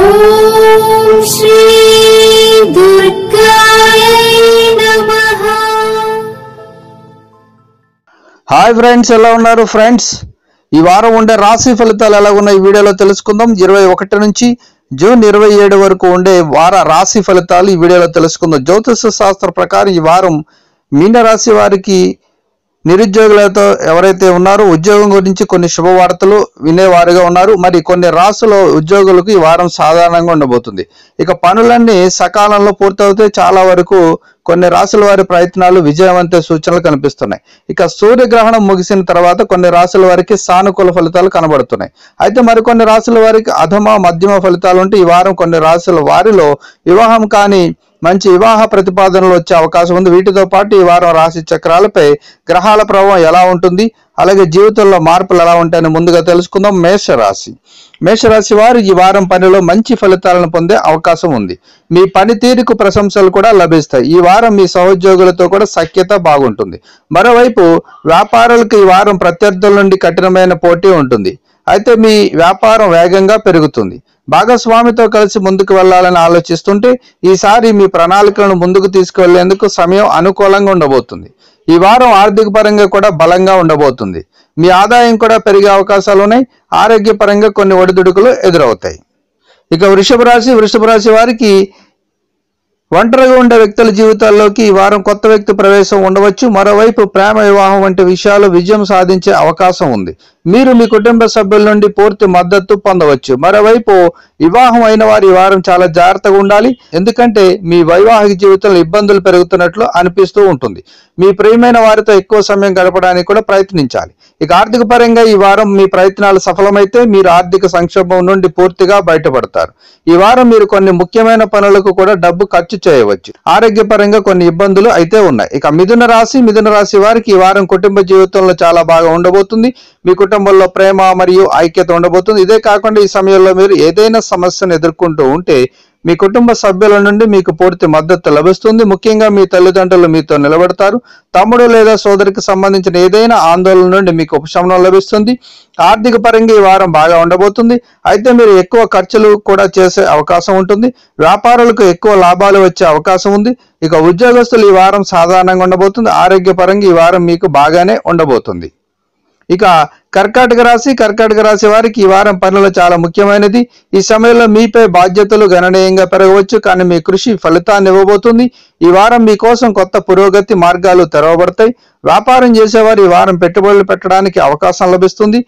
ॐ श्री दुर्गायै नमः hi friends ఎలా ఉన్నారు ఫ్రెండ్స్ ఈ వారం ఉండే రాశి ఫలితాలు ఎలా ఉన్నాయి ఈ వీడియోలో తెలుసుకుందాం ఇరవై ఒకటి నుంచి జూన్ ఇరవై ఏడు వరకు ఉండే వార రాశి ఫలితాలు ఈ వీడియోలో తెలుసుకుందాం జ్యోతిష శాస్త్ర ప్రకారం ఈ వారం మీన రాశి వారికి నిరుద్యోగులతో ఎవరైతే ఉన్నారో ఉద్యోగం గురించి కొన్ని శుభవార్తలు వినేవారుగా ఉన్నారు మరి కొన్ని రాసుల ఉద్యోగులకు ఈ వారం సాధారణంగా ఉండబోతుంది ఇక పనులన్నీ సకాలంలో పూర్తవుతే చాలా వరకు కొన్ని రాసుల వారి ప్రయత్నాలు విజయవంత సూచనలు కనిపిస్తున్నాయి ఇక సూర్యగ్రహణం ముగిసిన తర్వాత కొన్ని రాసుల వారికి సానుకూల ఫలితాలు కనబడుతున్నాయి అయితే మరికొన్ని రాసుల వారికి అధమ మధ్యమ ఫలితాలు ఉంటే ఈ వారం కొన్ని రాసుల వారిలో వివాహం కాని మంచి వివాహ ప్రతిపాదనలు వచ్చే అవకాశం ఉంది వీటితో పాటు ఈ వారం రాశి చక్రాలపై గ్రహాల ప్రభావం ఎలా ఉంటుంది అలాగే జీవితంలో మార్పులు ఎలా ఉంటాయని ముందుగా తెలుసుకుందాం మేషరాశి మేషరాశి వారు ఈ వారం పనిలో మంచి ఫలితాలను పొందే అవకాశం ఉంది మీ పనితీరుకు ప్రశంసలు కూడా లభిస్తాయి ఈ వారం మీ సహోద్యోగులతో కూడా సఖ్యత బాగుంటుంది మరోవైపు వ్యాపారులకు ఈ వారం ప్రత్యర్థుల నుండి కఠినమైన పోటీ ఉంటుంది అయితే మీ వ్యాపారం వేగంగా పెరుగుతుంది భాగస్వామితో కలిసి ముందుకు వెళ్ళాలని ఆలోచిస్తుంటే ఈసారి మీ ప్రణాళికలను ముందుకు తీసుకువెళ్లేందుకు సమయం అనుకూలంగా ఉండబోతుంది ఈ వారం ఆర్థిక పరంగా కూడా బలంగా ఉండబోతుంది మీ ఆదాయం కూడా పెరిగే అవకాశాలు ఉన్నాయి ఆరోగ్యపరంగా కొన్ని ఒడిదుడుకులు ఎదురవుతాయి ఇక వృషభ రాశి వృషభ రాశి వారికి ఒంటరిగా ఉండే వ్యక్తుల జీవితాల్లోకి ఈ వారం కొత్త వ్యక్తి ప్రవేశం ఉండవచ్చు మరోవైపు ప్రేమ వివాహం వంటి విషయాలు విజయం సాధించే అవకాశం ఉంది మీరు మీ కుటుంబ సభ్యుల నుండి పూర్తి మద్దతు పొందవచ్చు మరోవైపు వివాహం అయిన వారు ఈ వారం చాలా జాగ్రత్తగా ఉండాలి ఎందుకంటే మీ వైవాహిక జీవితంలో ఇబ్బందులు పెరుగుతున్నట్లు అనిపిస్తూ ఉంటుంది మీ ప్రియమైన వారితో ఎక్కువ సమయం గడపడానికి కూడా ప్రయత్నించాలి ఇక ఆర్థిక పరంగా ఈ వారం మీ ప్రయత్నాలు సఫలమైతే మీరు ఆర్థిక సంక్షోభం నుండి పూర్తిగా బయటపడతారు ఈ వారం మీరు కొన్ని ముఖ్యమైన పనులకు కూడా డబ్బు ఖర్చు చేయవచ్చు ఆరోగ్యపరంగా కొన్ని ఇబ్బందులు అయితే ఉన్నాయి ఇక మిథున రాశి మిథున రాశి వారికి ఈ వారం కుటుంబ జీవితంలో చాలా బాగా ఉండబోతుంది మీ కుటుంబంలో ప్రేమ మరియు ఐక్యత ఉండబోతుంది ఇదే కాకుండా ఈ సమయంలో మీరు ఏదైనా సమస్యను ఎదుర్కొంటూ ఉంటే మీ కుటుంబ సభ్యుల నుండి మీకు పూర్తి మద్దతు లభిస్తుంది ముఖ్యంగా మీ తల్లిదండ్రులు మీతో నిలబడతారు తమ్ముడు లేదా సోదరికి సంబంధించిన ఏదైనా ఆందోళన నుండి మీకు ఉపశమనం లభిస్తుంది ఆర్థిక పరంగా ఈ వారం బాగా ఉండబోతుంది అయితే మీరు ఎక్కువ ఖర్చులు కూడా చేసే అవకాశం ఉంటుంది వ్యాపారులకు ఎక్కువ లాభాలు వచ్చే అవకాశం ఉంది ఇక ఉద్యోగస్తులు ఈ వారం సాధారణంగా ఉండబోతుంది ఆరోగ్యపరంగా ఈ వారం మీకు బాగానే ఉండబోతుంది ఇక కర్కాటక రాశి కర్కాటక రాశి వారికి ఈ వారం పనులు చాలా ముఖ్యమైనది ఈ సమయంలో మీపై బాధ్యతలు గణనీయంగా పెరగవచ్చు కానీ మీ కృషి ఫలితాన్ని ఇవ్వబోతుంది ఈ వారం మీకోసం కొత్త పురోగతి మార్గాలు తెరవబడతాయి వ్యాపారం చేసేవారు ఈ వారం పెట్టుబడులు పెట్టడానికి అవకాశం లభిస్తుంది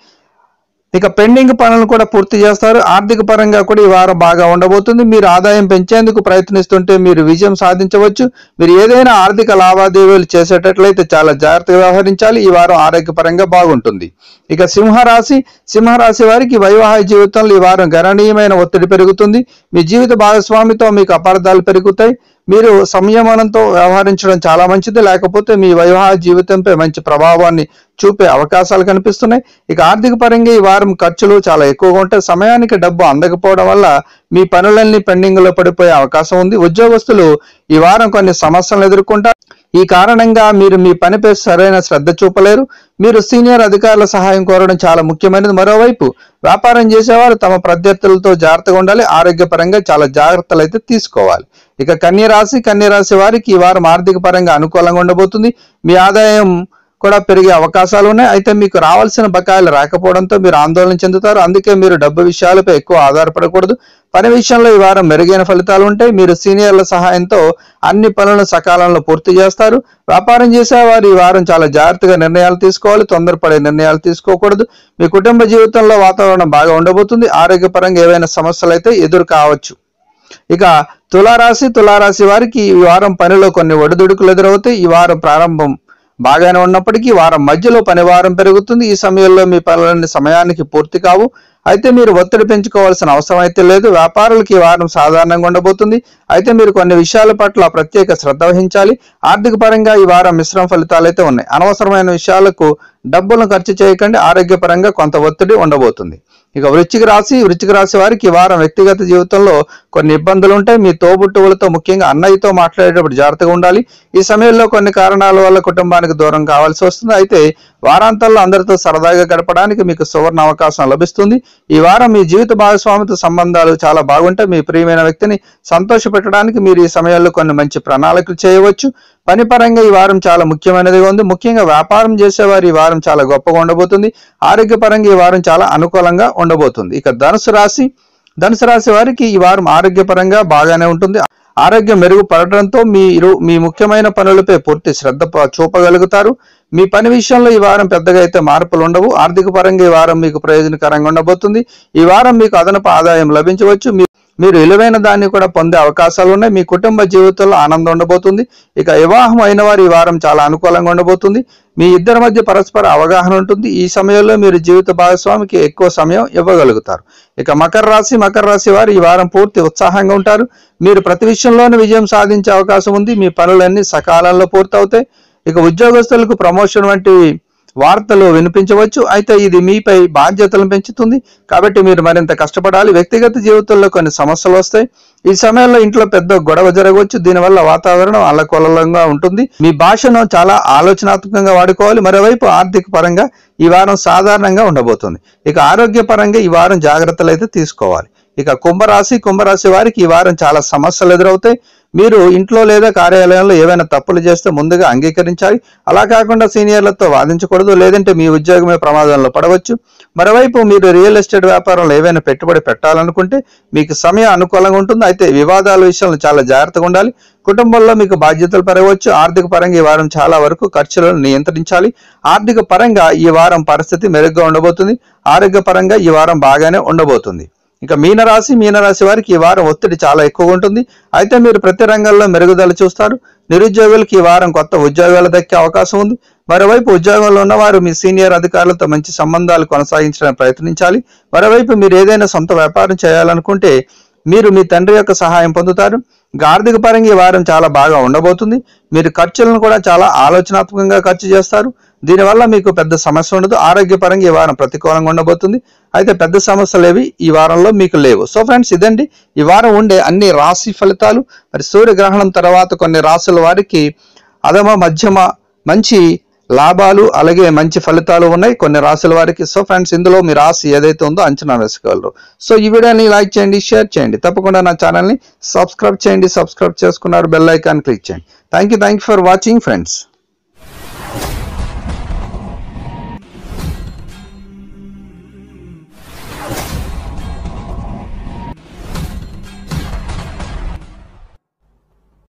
ఇక పెండింగ్ పనులను కూడా పూర్తి చేస్తారు ఆర్థిక పరంగా కూడా ఈ వారం బాగా ఉండబోతుంది మీరు ఆదాయం పెంచేందుకు ప్రయత్నిస్తుంటే మీరు విజయం సాధించవచ్చు మీరు ఏదైనా ఆర్థిక లావాదేవీలు చేసేటట్లయితే చాలా జాగ్రత్తగా వ్యవహరించాలి ఈ వారం ఆరోగ్యపరంగా బాగుంటుంది ఇక సింహరాశి సింహరాశి వారికి వైవాహిక జీవితంలో ఈ వారం గణనీయమైన ఒత్తిడి పెరుగుతుంది మీ జీవిత భాగస్వామితో మీకు అపార్థాలు పెరుగుతాయి మీరు సంయమనంతో వ్యవహరించడం చాలా మంచిది లేకపోతే మీ వైవాహిక జీవితంపై మంచి ప్రభావాన్ని చూపే అవకాశాలు కనిపిస్తున్నాయి ఇక ఆర్థిక పరంగా ఈ వారం ఖర్చులు చాలా ఎక్కువగా ఉంటాయి సమయానికి డబ్బు అందకపోవడం వల్ల మీ పనులన్నీ పెండింగ్ లో పడిపోయే అవకాశం ఉంది ఉద్యోగస్తులు ఈ వారం కొన్ని సమస్యలను ఎదుర్కొంటారు ఈ కారణంగా మీరు మీ పనిపై సరైన శ్రద్ధ చూపలేరు మీరు సీనియర్ అధికారుల సహాయం కోరడం చాలా ముఖ్యమైనది మరోవైపు వ్యాపారం చేసేవారు తమ ప్రత్యర్థులతో జాగ్రత్తగా ఉండాలి ఆరోగ్యపరంగా చాలా జాగ్రత్తలు అయితే తీసుకోవాలి ఇక కన్య రాశి కన్య రాశి వారికి ఈ వారం ఆర్థిక పరంగా అనుకూలంగా ఉండబోతుంది మీ ఆదాయం కూడా పెరిగే అవకాశాలు ఉన్నాయి అయితే మీకు రావాల్సిన బకాయిలు రాకపోవడంతో మీరు ఆందోళన చెందుతారు అందుకే మీరు డబ్బు విషయాలపై ఎక్కువ ఆధారపడకూడదు పని విషయంలో ఈ వారం మెరుగైన ఫలితాలు ఉంటాయి మీరు సీనియర్ల సహాయంతో అన్ని పనులను సకాలంలో పూర్తి చేస్తారు వ్యాపారం చేసేవారు ఈ వారం చాలా జాగ్రత్తగా నిర్ణయాలు తీసుకోవాలి తొందరపడే నిర్ణయాలు తీసుకోకూడదు మీ కుటుంబ జీవితంలో వాతావరణం బాగా ఉండబోతుంది ఆరోగ్యపరంగా ఏవైనా సమస్యలు అయితే ఎదురు కావచ్చు ఇక తులారాశి తులారాశి వారికి ఈ వారం పనిలో కొన్ని ఒడిదుడుకులు ఎదురవుతాయి ఈ వారం ప్రారంభం బాగానే ఉన్నప్పటికీ వారం మధ్యలో పని వారం పెరుగుతుంది ఈ సమయంలో మీ పనులన్నీ సమయానికి పూర్తి కావు అయితే మీరు ఒత్తిడి పెంచుకోవాల్సిన అవసరం అయితే లేదు వ్యాపారులకి ఈ వారం సాధారణంగా ఉండబోతుంది అయితే మీరు కొన్ని విషయాల పట్ల ప్రత్యేక శ్రద్ధ వహించాలి ఆర్థిక పరంగా ఈ వారం మిశ్రమ ఫలితాలు అయితే ఉన్నాయి అనవసరమైన విషయాలకు డబ్బులను ఖర్చు చేయకండి ఆరోగ్యపరంగా కొంత ఒత్తిడి ఉండబోతుంది ఇక వృశ్చిక రాశి వృశ్చిక రాశి వారికి ఈ వారం వ్యక్తిగత జీవితంలో కొన్ని ఇబ్బందులు ఉంటాయి మీ తోబుట్టువులతో ముఖ్యంగా అన్నయ్యతో మాట్లాడేటప్పుడు జాగ్రత్తగా ఉండాలి ఈ సమయంలో కొన్ని కారణాల వల్ల కుటుంబానికి దూరం కావాల్సి వస్తుంది అయితే వారాంతాల్లో అందరితో సరదాగా గడపడానికి మీకు సువర్ణ అవకాశం లభిస్తుంది ఈ వారం మీ జీవిత భాగస్వామితో సంబంధాలు చాలా బాగుంటాయి మీ ప్రియమైన వ్యక్తిని సంతోషపెట్టడానికి మీరు ఈ సమయంలో కొన్ని మంచి ప్రణాళికలు చేయవచ్చు పని పరంగా ఈ వారం చాలా ముఖ్యమైనదిగా ఉంది ముఖ్యంగా వ్యాపారం చేసేవారు ఈ వారం చాలా గొప్పగా ఉండబోతుంది ఆరోగ్యపరంగా ఈ వారం చాలా అనుకూలంగా ఉండబోతుంది ఇక ధనుసు రాశి ధనుసు రాశి వారికి ఈ వారం ఆరోగ్యపరంగా బాగానే ఉంటుంది ఆరోగ్యం మెరుగుపడటంతో మీరు మీ ముఖ్యమైన పనులపై పూర్తి శ్రద్ధ ప- చూపగలుగుతారు మీ పని విషయంలో ఈ వారం పెద్దగా అయితే మార్పులు ఉండవు ఆర్థిక పరంగా ఈ వారం మీకు ప్రయోజనకరంగా ఉండబోతుంది ఈ వారం మీకు అదనపు ఆదాయం లభించవచ్చు మీ- మీరు విలువైన దాన్ని కూడా పొందే అవకాశాలు ఉన్నాయి మీ కుటుంబ జీవితంలో ఆనందం ఉండబోతుంది ఇక వివాహం అయిన వారు ఈ వారం చాలా అనుకూలంగా ఉండబోతుంది మీ ఇద్దరి మధ్య పరస్పర అవగాహన ఉంటుంది ఈ సమయంలో మీరు జీవిత భాగస్వామికి ఎక్కువ సమయం ఇవ్వగలుగుతారు ఇక మకర రాశి మకర రాశి వారు ఈ వారం పూర్తి ఉత్సాహంగా ఉంటారు మీరు ప్రతి విషయంలోనూ విజయం సాధించే అవకాశం ఉంది మీ పనులన్నీ సకాలంలో పూర్తవుతాయి ఇక ఉద్యోగస్తులకు ప్రమోషన్ వంటి వార్తలు వినిపించవచ్చు అయితే ఇది మీపై బాధ్యతలను పెంచుతుంది కాబట్టి మీరు మరింత కష్టపడాలి వ్యక్తిగత జీవితంలో కొన్ని సమస్యలు వస్తాయి ఈ సమయంలో ఇంట్లో పెద్ద గొడవ జరగవచ్చు దీనివల్ల వాతావరణం అల్లకొల్లంగా ఉంటుంది మీ భాషను చాలా ఆలోచనాత్మకంగా వాడుకోవాలి మరోవైపు ఆర్థిక పరంగా ఈ వారం సాధారణంగా ఉండబోతుంది ఇక ఆరోగ్య పరంగా ఈ వారం జాగ్రత్తలు అయితే తీసుకోవాలి ఇక కుంభరాశి కుంభరాశి వారికి ఈ వారం చాలా సమస్యలు ఎదురవుతాయి మీరు ఇంట్లో లేదా కార్యాలయంలో ఏవైనా తప్పులు చేస్తే ముందుగా అంగీకరించాలి అలా కాకుండా సీనియర్లతో వాదించకూడదు లేదంటే మీ ఉద్యోగమే ప్రమాదంలో పడవచ్చు మరోవైపు మీరు రియల్ ఎస్టేట్ వ్యాపారంలో ఏవైనా పెట్టుబడి పెట్టాలనుకుంటే మీకు సమయం అనుకూలంగా ఉంటుంది అయితే వివాదాల విషయంలో చాలా జాగ్రత్తగా ఉండాలి కుటుంబంలో మీకు బాధ్యతలు పెరగవచ్చు ఆర్థిక పరంగా ఈ వారం చాలా వరకు ఖర్చులను నియంత్రించాలి ఆర్థిక పరంగా ఈ వారం పరిస్థితి మెరుగ్గా ఉండబోతుంది ఆరోగ్య పరంగా ఈ వారం బాగానే ఉండబోతుంది ఇక మీనరాశి మీనరాశి వారికి ఈ వారం ఒత్తిడి చాలా ఎక్కువగా ఉంటుంది అయితే మీరు ప్రతి రంగంలో మెరుగుదల చూస్తారు నిరుద్యోగులకు ఈ వారం కొత్త ఉద్యోగాలు దక్కే అవకాశం ఉంది మరోవైపు ఉద్యోగంలో ఉన్నవారు మీ సీనియర్ అధికారులతో మంచి సంబంధాలు కొనసాగించడానికి ప్రయత్నించాలి మరోవైపు మీరు ఏదైనా సొంత వ్యాపారం చేయాలనుకుంటే మీరు మీ తండ్రి యొక్క సహాయం పొందుతారు ఇక ఆర్థిక పరంగా ఈ వారం చాలా బాగా ఉండబోతుంది మీరు ఖర్చులను కూడా చాలా ఆలోచనాత్మకంగా ఖర్చు చేస్తారు దీనివల్ల మీకు పెద్ద సమస్య ఉండదు ఆరోగ్యపరంగా ఈ వారం ప్రతికూలంగా ఉండబోతుంది అయితే పెద్ద సమస్యలు ఏవి ఈ వారంలో మీకు లేవు సో ఫ్రెండ్స్ ఇదండి ఈ వారం ఉండే అన్ని రాశి ఫలితాలు మరి సూర్యగ్రహణం తర్వాత కొన్ని రాశుల వారికి అధమ మధ్యమ మంచి లాభాలు అలాగే మంచి ఫలితాలు ఉన్నాయి కొన్ని రాశుల వారికి సో ఫ్రెండ్స్ ఇందులో మీ రాశి ఏదైతే ఉందో అంచనా వేసుకోగలరు సో ఈ వీడియోని లైక్ చేయండి షేర్ చేయండి తప్పకుండా నా ఛానల్ని సబ్స్క్రైబ్ చేయండి సబ్స్క్రైబ్ చేసుకున్నారు బెల్ ఐకాన్ క్లిక్ చేయండి thank you thank you for watching friends